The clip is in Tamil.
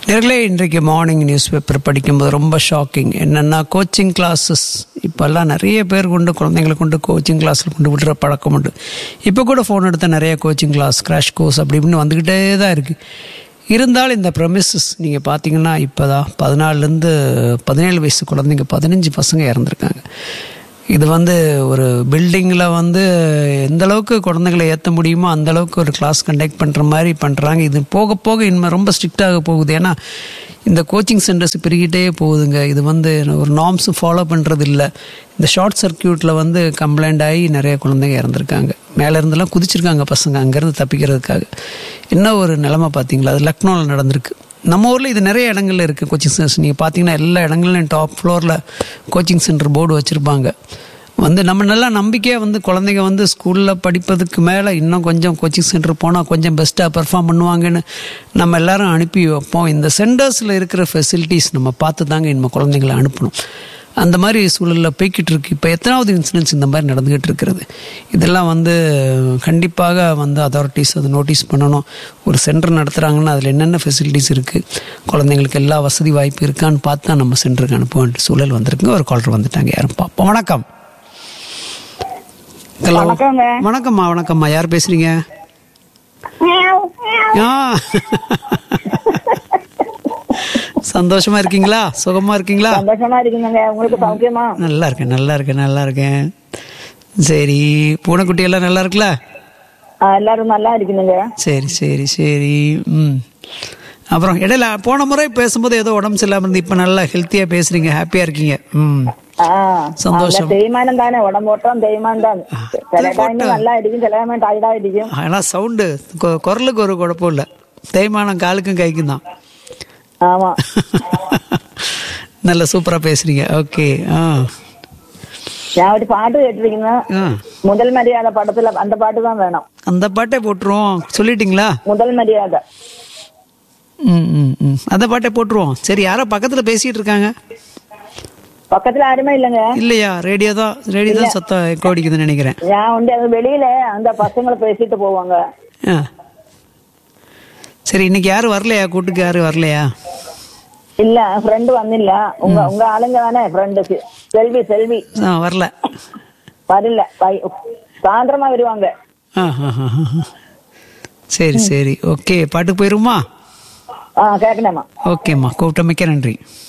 நேர்களே இன்றைக்கு மார்னிங் நியூஸ் பேப்பர் படிக்கும்போது ரொம்ப ஷாக்கிங் என்னென்னா கோச்சிங் கிளாஸஸ் இப்போல்லாம் நிறைய பேர் கொண்டு குழந்தைங்களை கொண்டு கோச்சிங் கிளாஸில் கொண்டு விடுற பழக்கம் உண்டு இப்போ கூட ஃபோன் எடுத்த நிறைய கோச்சிங் கிளாஸ் கிராஷ் கோர்ஸ் அப்படி இப்படின்னு வந்துக்கிட்டே தான் இருக்குது இருந்தாலும் இந்த ப்ரமிசஸ் நீங்கள் பார்த்தீங்கன்னா இப்போ தான் பதினாலுலேருந்து பதினேழு வயசு குழந்தைங்க பதினஞ்சு பசங்க இறந்துருக்காங்க இது வந்து ஒரு பில்டிங்கில் வந்து எந்த அளவுக்கு குழந்தைங்களை ஏற்ற முடியுமோ அந்த அளவுக்கு ஒரு கிளாஸ் கண்டக்ட் பண்ணுற மாதிரி பண்ணுறாங்க இது போக போக இனிமேல் ரொம்ப ஸ்ட்ரிக்டாக போகுது ஏன்னா இந்த கோச்சிங் சென்டர்ஸ் பெருகிட்டே போகுதுங்க இது வந்து ஒரு நார்ம்ஸும் ஃபாலோ பண்ணுறது இல்லை இந்த ஷார்ட் சர்க்கியூட்டில் வந்து கம்ப்ளைண்ட் ஆகி நிறைய குழந்தைங்க இறந்துருக்காங்க மேலே இருந்தெல்லாம் குதிச்சிருக்காங்க பசங்க அங்கேருந்து தப்பிக்கிறதுக்காக என்ன ஒரு நிலமை பார்த்தீங்களா அது லக்னோவில் நடந்திருக்கு நம்ம ஊரில் இது நிறைய இடங்கள்ல இருக்குது கோச்சிங் சென்டர்ஸ் நீங்கள் பார்த்தீங்கன்னா எல்லா இடங்கள்லையும் டாப் ஃப்ளோரில் கோச்சிங் சென்டர் போர்டு வச்சுருப்பாங்க வந்து நம்ம நல்லா நம்பிக்கையாக வந்து குழந்தைங்க வந்து ஸ்கூலில் படிப்பதுக்கு மேலே இன்னும் கொஞ்சம் கோச்சிங் சென்டர் போனால் கொஞ்சம் பெஸ்ட்டாக பெர்ஃபார்ம் பண்ணுவாங்கன்னு நம்ம எல்லாரும் அனுப்பி வைப்போம் இந்த சென்டர்ஸில் இருக்கிற ஃபெசிலிட்டிஸ் நம்ம பார்த்து தாங்க நம்ம குழந்தைங்களை அனுப்பணும் அந்த மாதிரி சூழலில் போய்கிட்டு இருக்கு இப்போ எத்தனாவது இன்சிடென்ட்ஸ் இந்த மாதிரி நடந்துகிட்டு இருக்கிறது இதெல்லாம் வந்து கண்டிப்பாக வந்து அத்தாரிட்டிஸ் அதை நோட்டீஸ் பண்ணணும் ஒரு சென்டர் நடத்துகிறாங்கன்னா அதில் என்னென்ன ஃபெசிலிட்டிஸ் இருக்குது குழந்தைங்களுக்கு எல்லா வசதி வாய்ப்பு இருக்கான்னு பார்த்து தான் நம்ம சென்டருக்கு அனுப்ப வேண்டிய சூழல் வந்திருக்குங்க ஒரு காலர் வந்துட்டாங்க யாரும் பார்ப்போம் வணக்கம் ஹலோ வணக்கங்க. வணக்கம்மா வணக்கம்மா யார் பேசுறீங்க ஆ சந்தோஷமா இருக்கீங்களா சுகமா இருக்கீங்களா சந்தோஷமா இருக்குங்க உங்களுக்கு சௌக்கியமா நல்லா இருக்கேன் நல்லா இருக்கேன் நல்லா இருக்கேன் சரி பூனைக்குட்டி எல்லாம் நல்லா இருக்குல்ல ஆ, எல்லாரும் நல்லா இருக்குதுங்க சரி சரி சரி ம் அப்புறம் இடையில போன முறை பேசும்போது ஏதோ உடம்பு சரியில்லாம இருந்து இப்போ நல்லா ஹெல்த்தியாக பேசுறீங்க ஹாப்பியாக இருக்கீங்க ம் ஆ, சந்தோஷம். அந்த தேய்மானம் தானே உடம்பு ஓட்டம் தேய்மானம் தான் சில டைம் நல்லா இடிக்கும் சில டைம் டயர்டா இடிக்கும் ஆனால் சவுண்டு குரலுக்கு ஒரு குழப்பம் இல்லை தேய்மானம் காலுக்கும் கைக்கும் தான் ஆமா நல்ல சூப்பராக பேசுறீங்க ஓகே ஆ நான் ஒரு பாட்டு கேட்டிருக்கீங்க ஆ முதல் மரியாதை படத்துல அந்த பாட்டு தான் வேணும் அந்த பாட்டே போட்டுருவோம் சொல்லிட்டீங்களா முதல் மரியாதை ம் ம் ம் அந்த பாட்டே போட்டுருவோம் சரி யாரோ பக்கத்தில் பேசிகிட்டு இருக்காங்க பக்கத்துல யாருமே இல்லைங்க இல்லையா ரேடியோ தான் ரேடியோ தான் சத்தம் எக்கோ அடிக்குதுன்னு நினைக்கிறேன் நான் வந்து அது வெளியில அந்த பசங்களை பேசிட்டு போவாங்க ஆ சரி இன்னைக்கு யாரும் வரலையா கூட்டுக்கு யாரும் வரலையா இல்ல ஃப்ரெண்டு வந்தில்ல உங்க உங்க ஆளுங்க தானே ஃப்ரெண்டு செல்வி செல்வி ஆ வரல வரல பை- சாயந்தரமா வருவாங்க ஆ ஆ, ஆ, ஆ. சரி சரி ஓகே பாட்டுக்கு போயிருமா ஆ கேட்கணுமா ஓகேம்மா கூப்பிட்ட மிக்க நன்றி